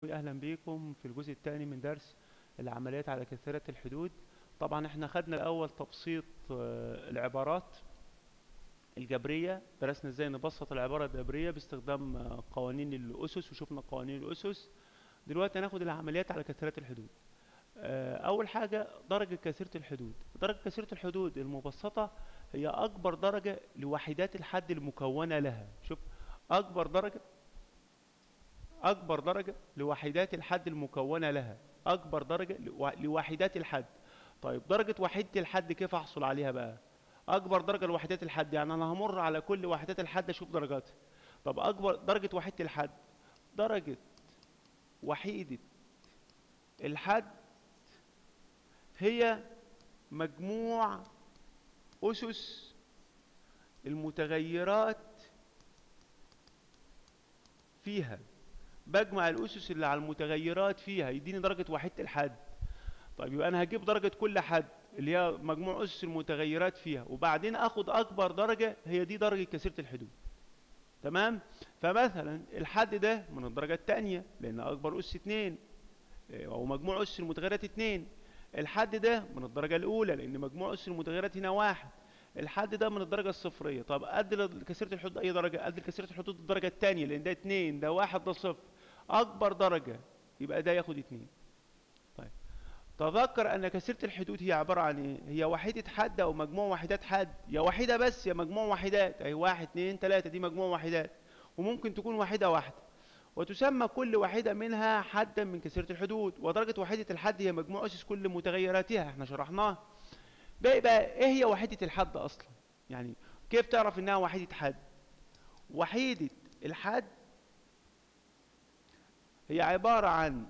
اهلا بيكم في الجزء الثاني من درس العمليات على كثيرة الحدود طبعا احنا خدنا الاول تبسيط آه، العبارات الجبرية درسنا ازاي نبسط العبارة الجبرية باستخدام آه، قوانين الاسس وشفنا قوانين الاسس دلوقتي هناخد العمليات على كثيرة الحدود آه، اول حاجة درجة كثيرة الحدود درجة كثيرة الحدود المبسطة هي اكبر درجة لوحدات الحد المكونة لها شوف اكبر درجة أكبر درجة لوحدات الحد المكونة لها أكبر درجة لو- لوحدات الحد طيب درجة وحدة الحد كيف أحصل عليها بقى أكبر درجة لوحدات الحد يعني أنا همر على كل وحدات الحد أشوف درجاتها طب أكبر درجة وحدة الحد درجة وحيدة الحد هي مجموع أسس المتغيرات فيها بجمع الاسس اللي على المتغيرات فيها يديني درجه وحيده الحد طيب يبقى انا هجيب درجه كل حد اللي هي مجموع اسس المتغيرات فيها وبعدين اخد اكبر درجه هي دي درجه كثيره الحدود تمام فمثلا الحد ده من الدرجه الثانيه لان اكبر اس 2 او مجموع اسس المتغيرات 2 الحد ده من الدرجه الاولى لان مجموع اسس المتغيرات هنا واحد الحد ده من الدرجه الصفريه طب قد لكثيره الحدود اي درجه قد لكثيره الحدود الدرجه الثانيه لان ده 2 ده 1 ده صفر اكبر درجه يبقى ده ياخد 2 طيب تذكر ان كثيره الحدود هي عباره عن ايه هي وحيده حد او مجموع وحدات حد يا وحيده بس يا مجموع وحدات اي 1 2 3 دي مجموع وحدات وممكن تكون وحيده واحده وتسمى كل واحده منها حدا من كثيره الحدود ودرجه وحيده الحد هي مجموع اسس كل متغيراتها احنا شرحناها ده يبقى ايه هي وحيده الحد اصلا يعني كيف تعرف انها وحيده حد وحيده الحد هي عباره عن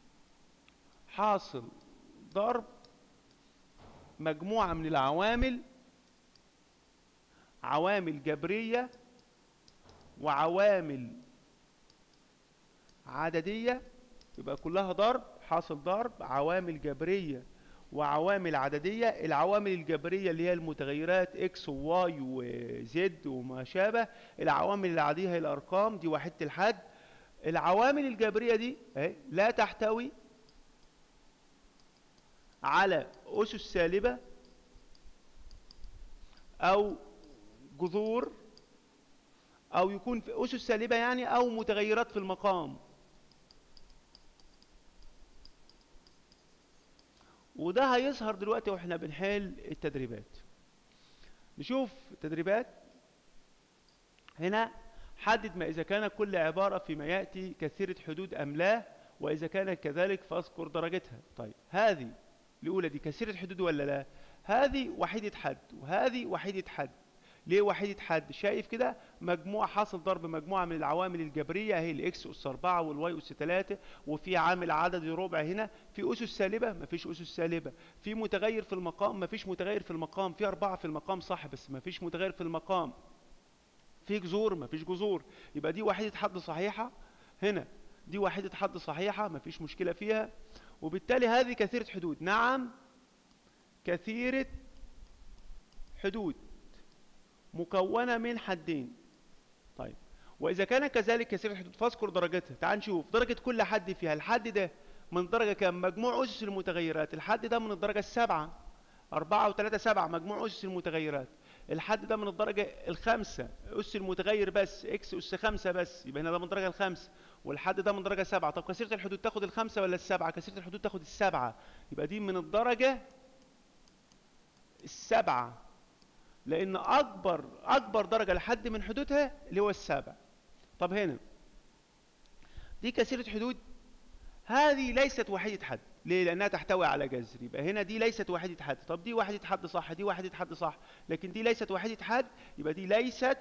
حاصل ضرب مجموعه من العوامل عوامل جبريه وعوامل عدديه يبقى كلها ضرب حاصل ضرب عوامل جبريه وعوامل عددية العوامل الجبرية اللي هي المتغيرات اكس وواي وزد وما شابه العوامل العادية هي الأرقام دي وحدة الحد العوامل الجبرية دي اهي لا تحتوي على أسس سالبة أو جذور أو يكون في أسس سالبة يعني أو متغيرات في المقام وده هيظهر دلوقتي واحنا بنحل التدريبات نشوف التدريبات هنا حدد ما إذا كان كل عبارة فيما يأتي كثيرة حدود أم لا وإذا كانت كذلك فاذكر درجتها طيب هذه الأولى دي كثيرة حدود ولا لا هذه وحيدة حد وهذه وحيدة حد ليه وحيدة حد شايف كده مجموع حاصل ضرب مجموعة من العوامل الجبرية هي الاكس اس 4 والواي اس 3 وفي عامل عددي ربع هنا في اسس سالبة مفيش اسس سالبة في متغير في المقام مفيش متغير في المقام في أربعة في المقام صح بس مفيش متغير في المقام في جذور مفيش جذور يبقى دي وحيدة حد صحيحة هنا دي وحيدة حد صحيحة مفيش مشكلة فيها وبالتالي هذه كثيرة حدود نعم كثيرة حدود مكونة من حدين طيب وإذا كان كذلك كثير الحدود فاذكر درجتها تعال نشوف درجة كل حد فيها الحد ده من درجة كام مجموع أسس المتغيرات الحد ده من الدرجة السابعة أربعة وثلاثة سبعة مجموع أسس المتغيرات الحد ده من الدرجة الخامسة أس المتغير بس إكس أس خمسة بس يبقى هنا ده من الدرجة الخامسة والحد ده من درجة سبعة طب كثيرة الحدود تاخد الخمسة ولا السبعة كثيرة الحدود تاخد السبعة يبقى دي من الدرجة السبعة لان اكبر اكبر درجه لحد من حدودها اللي هو السابع طب هنا دي كثيره حدود هذه ليست وحيده حد ليه لانها تحتوي على جذر يبقى هنا دي ليست وحيده حد طب دي وحيده حد صح دي وحيده حد صح لكن دي ليست وحيده حد يبقى دي ليست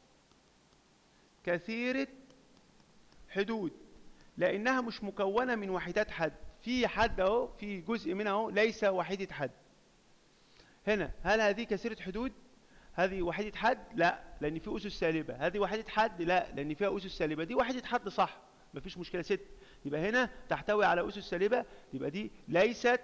كثيره حدود لانها مش مكونه من وحدات حد في حد اهو في جزء منها اهو ليس وحيده حد هنا هل هذه كثيره حدود هذه وحيدة حد لا لأن في أسس سالبة هذه وحيدة حد لا لأن فيها أسس سالبة دي وحيدة حد صح مفيش مشكلة ست يبقى هنا تحتوي على أسس سالبة يبقى دي ليست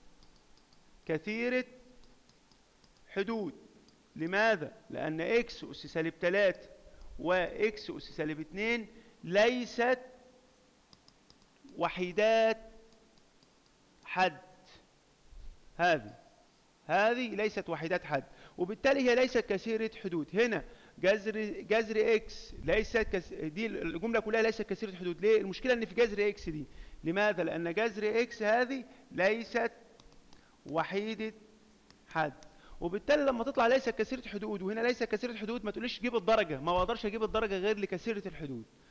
كثيرة حدود لماذا؟ لأن إكس أس سالب 3 وإكس أس سالب 2 ليست وحيدات حد هذه هذه ليست وحيدات حد وبالتالي هي ليست كثيرة حدود هنا جذر جذر اكس ليست كس... دي الجمله كلها ليست كثيره حدود ليه المشكله ان في جذر اكس دي لماذا لان جذر اكس هذه ليست وحيده حد وبالتالي لما تطلع ليست كثيره حدود وهنا ليست كثيره حدود ما تقوليش جيب الدرجه ما اقدرش اجيب الدرجه غير لكثيره الحدود